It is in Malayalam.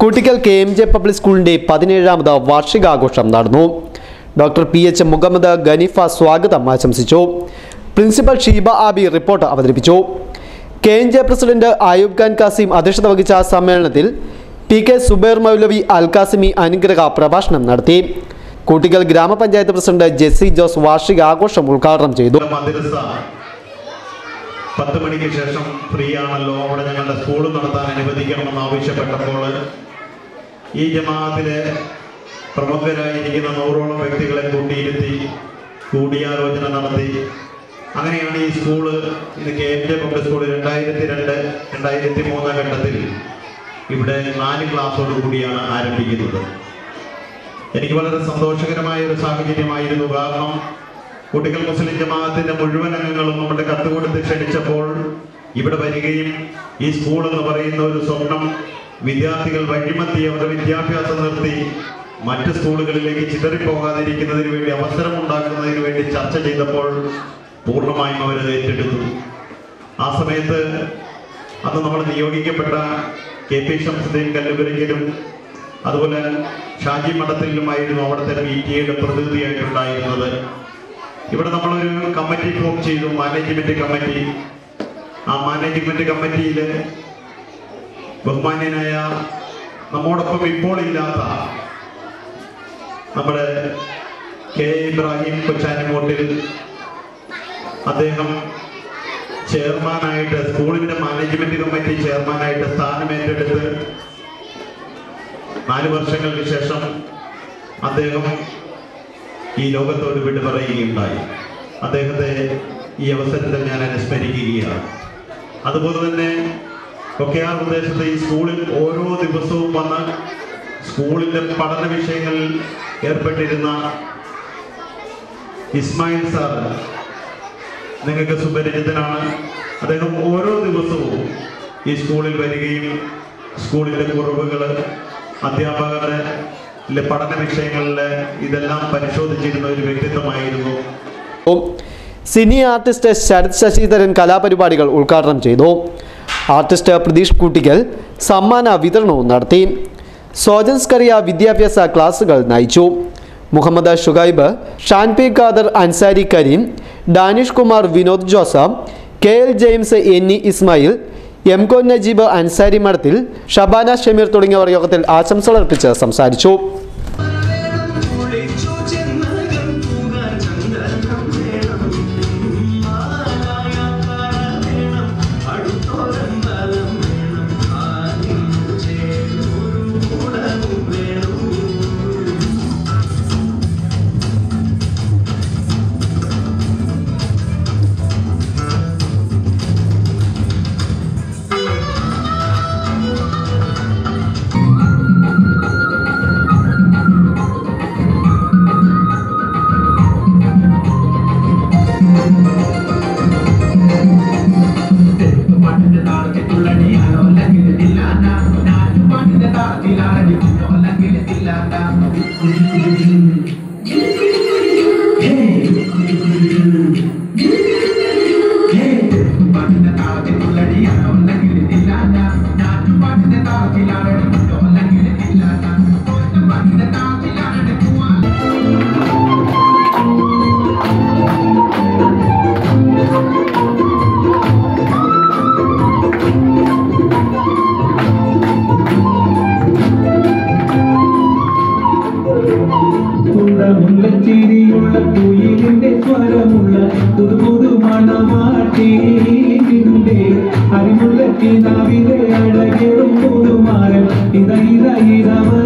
Koottickal K M J public സ്കൂളിന്റെ പതിനേഴാമത് വാർഷികാഘോഷം നടന്നു doctor P H Muhammad Ganeefa സ്വാഗതം ആശംസിച്ചു പ്രിൻസിപ്പൽ ഷീബ ആബി റിപ്പോർട്ട് അവതരിപ്പിച്ചു K N J president Ayub Khan Kasim അധ്യക്ഷത വഹിച്ച സമ്മേളനത്തിൽ ടി കെ സുബൈർ മൗലവി അൽ കാസിമി അനുഗ്രഹ പ്രഭാഷണം നടത്തി കൂട്ടിക്കൽ ഗ്രാമപഞ്ചായത്ത് പ്രസിഡന്റ് ജെസ്സി ജോസ് വാർഷികാഘോഷം ഉദ്ഘാടനം ചെയ്തു മദ്രസ പത്ത് മണിക്ക് ശേഷം ഫ്രീ ആണല്ലോ അവിടെ ഞങ്ങളുടെ സ്കൂൾ നടത്താൻ അനുവദിക്കണമെന്ന് ആവശ്യപ്പെട്ടപ്പോൾ ഈ ജമാഅത്തിലെ പ്രമുഖരായിരിക്കുന്ന നൂറോളം വ്യക്തികളെ കൂട്ടിയിരുത്തി കൂടിയാലോചന നടത്തി അങ്ങനെയാണ് ഈ സ്കൂള് ഇത് K M J public school രണ്ടായിരത്തി രണ്ട് രണ്ടായിരത്തി മൂന്ന് ഘട്ടത്തിൽ ഇവിടെ നാല് ക്ലാസ്സോട് കൂടിയാണ് ആരംഭിക്കുന്നത് എനിക്ക് വളരെ സന്തോഷകരമായ ഒരു സാഹചര്യമായിരുന്നു കാരണം കുട്ടികൾ മുസ്ലിം ജമാഅത്തിന്റെ മുഴുവൻ അംഗങ്ങളും നമ്മുടെ കത്ത് കൊടുത്ത് ക്ഷണിച്ചപ്പോൾ ഇവിടെ വരികയും ഈ സ്കൂൾ എന്ന് പറയുന്ന ഒരു സ്വപ്നം വിദ്യാർത്ഥികൾ വഴിമത്തി അവരുടെ വിദ്യാഭ്യാസം നിർത്തി മറ്റ് സ്കൂളുകളിലേക്ക് ചിതറിപ്പോകാതിരിക്കുന്നതിന് വേണ്ടി അവസരം ഉണ്ടാക്കുന്നതിന് വേണ്ടി ചർച്ച ചെയ്തപ്പോൾ പൂർണ്ണമായും അവർ ഏറ്റെടുത്തു ആ സമയത്ത് അന്ന് നമ്മൾ നിയോഗിക്കപ്പെട്ട കെ പി ഷംസുദ്ദീൻ കല്ലുപുരയ്ക്കലും അതുപോലെ ഷാജി മഠത്തിലുമായിരുന്നു അവിടുത്തെ പി ടി എയുടെ പ്രതിനിധിയായിട്ടുണ്ടായിരുന്നത് ഇവിടെ നമ്മളൊരു കമ്മിറ്റി ഫോം ചെയ്തു മാനേജ്മെന്റ് കമ്മിറ്റി ആ മാനേജ്മെന്റ് കമ്മിറ്റിയിൽ ബഹുമാന്യനായ നമ്മോടൊപ്പം ഇപ്പോൾ ഇല്ലാത്ത നമ്മുടെ കെ ഇബ്രാഹിം കൊച്ചാനിമോട്ടിൽ അദ്ദേഹം ചെയർമാനായിട്ട് സ്കൂളിന്റെ മാനേജ്മെന്റ് കമ്മിറ്റി ചെയർമാനായിട്ട് സ്ഥാനമേറ്റെടുത്ത് നാല് വർഷങ്ങൾക്ക് ശേഷം അദ്ദേഹം ഈ ലോകത്തോട് വിട പറയുകയുണ്ടായി അദ്ദേഹത്തെ ഈ അവസരത്തിൽ ഞാൻ അനുസ്മരിക്കുകയാണ് അതുപോലെ തന്നെ കൊക്കയാർ പ്രദേശത്ത് ഈ സ്കൂളിൽ ഓരോ ദിവസവും വന്ന് സ്കൂളിന്റെ പഠന വിഷയങ്ങളിൽ ഏർപ്പെട്ടിരുന്ന ഇസ്മായിൽ സാർ നിങ്ങൾക്ക് സുപരിചിതനാണ് അദ്ദേഹം ഓരോ ദിവസവും ഈ സ്കൂളിൽ വരികയും സ്കൂളിലെ കുറവുകൾ അധ്യാപകരുടെ ലെ പഠന വിഷയങ്ങളിലെ ഇതെല്ലാം പരിശോധിച്ചിരുന്ന ഒരു വ്യക്തിത്വമായിരുന്നു സിനി ആർട്ടിസ്റ്റ് ശരത് ശശിധരൻ കലാപരിപാടികൾ ഉദ്ഘാടനം ചെയ്തു ആർട്ടിസ്റ്റ് പ്രതീഷ് കൂട്ടിക്കൽ സമ്മാന വിതരണവും നടത്തി സോജൻസ് കറിയ വിദ്യാഭ്യാസ ക്ലാസുകൾ നയിച്ചു Muhammad Shugaib Shan P Khader Ansari Kareem Danish Kumar Vinod Joseph K L James N E Ismail M കൊ നജീബ് അൻസാരി മഠത്തിൽ ഷബാന ഷമീർ തുടങ്ങിയവർ യോഗത്തിൽ ആശംസകൾ അർപ്പിച്ച് സംസാരിച്ചു കുളിച്ചു ചെന്നകം പൂകാൻ ചന്ദനം വേണം മാലായ കര വേണം അടുത്തോരം ബലം വേണം ആദ്യം ചേർന്നൊരു കുടവും വേണം പാട്ടിന്റെ താളത്തിൽ തുള്ളടിയാലോ ലംഘിച്ചില്ലാണ്ട പാട്ടിന്റെ താളത്തിലാടി ലംഘിച്ചില്ലാണ്ട പാട്ടിന്റെ താളത്തിൽ തുള്ളടിയാലോ ലംഘിച്ചില്ലാണ്ട പാട്ടിന്റെ താളത്തിലാടി ലംഘിച്ചില്ലാണ്ട പാട്ടിന്റെ താളത്തിലാടി പോവാ ചിരിയുള്ള കുയിലിന്റെ സ്വരമുള്ള പുതുപുതു മണമാട്ടിന്റെ അറിമുള്ള കിനാവിലെ അഴകേറും പുതുമാരൻ ഇത ഇത ഇതവ